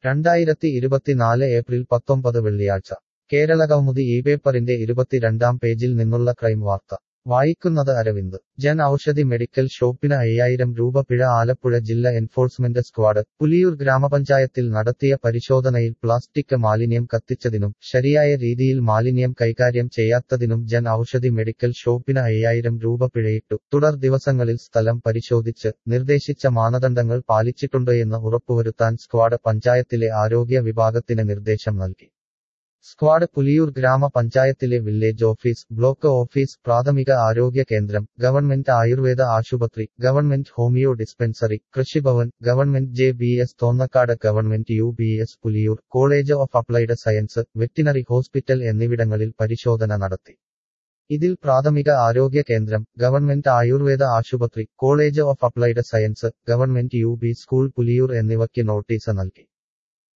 രണ്ടായിരത്തി ഇരുപത്തിനാല് ഏപ്രിൽ പത്തൊമ്പത് വെള്ളിയാഴ്ച കേരളകൗമുദി ഈ പേപ്പറിന്റെ ഇരുപത്തിരണ്ടാം പേജിൽ നിന്നുള്ള ക്രൈം വാർത്ത വായിക്കുന്നത് അരവിന്ദ് ജൻ ഔഷധി മെഡിക്കൽ ഷോപ്പിന് അയ്യായിരം രൂപ പിഴ ആലപ്പുഴ ജില്ല എൻഫോഴ്സ്മെന്റ് സ്ക്വാഡ് പുലിയൂർ ഗ്രാമപഞ്ചായത്തിൽ നടത്തിയ പരിശോധനയിൽ പ്ലാസ്റ്റിക് മാലിന്യം കത്തിച്ചതിനും ശരിയായ രീതിയിൽ മാലിന്യം കൈകാര്യം ചെയ്യാത്തതിനും ജൻ ഔഷധി മെഡിക്കൽ ഷോപ്പിന് അയ്യായിരം രൂപ പിഴയിട്ടു തുടർ ദിവസങ്ങളിൽ സ്ഥലം പരിശോധിച്ച് നിർദ്ദേശിച്ച മാനദണ്ഡങ്ങൾ പാലിച്ചിട്ടുണ്ടോയെന്ന് ഉറപ്പുവരുത്താൻ സ്ക്വാഡ് പഞ്ചായത്തിലെ ആരോഗ്യ വിഭാഗത്തിന് നിർദ്ദേശം നൽകി സ്ക്വാഡ് പുലിയൂർ ഗ്രാമപഞ്ചായത്തിലെ വില്ലേജ് ഓഫീസ് ബ്ലോക്ക് ഓഫീസ് പ്രാഥമിക ആരോഗ്യ കേന്ദ്രം ഗവൺമെന്റ് ആയുർവേദ ആശുപത്രി government homeo dispensary Krishibhavan government J B S Thonnakkad government U B S Puliyoor college of applied science veterinary hospital എന്നിവിടങ്ങളിൽ പരിശോധന നടത്തി ഇതിൽ പ്രാഥമിക ആരോഗ്യ കേന്ദ്രം ഗവൺമെന്റ് ആയുർവേദ ആശുപത്രി college of applied science government U B school Puliyoor എന്നിവയ്ക്ക് നോട്ടീസ് നൽകി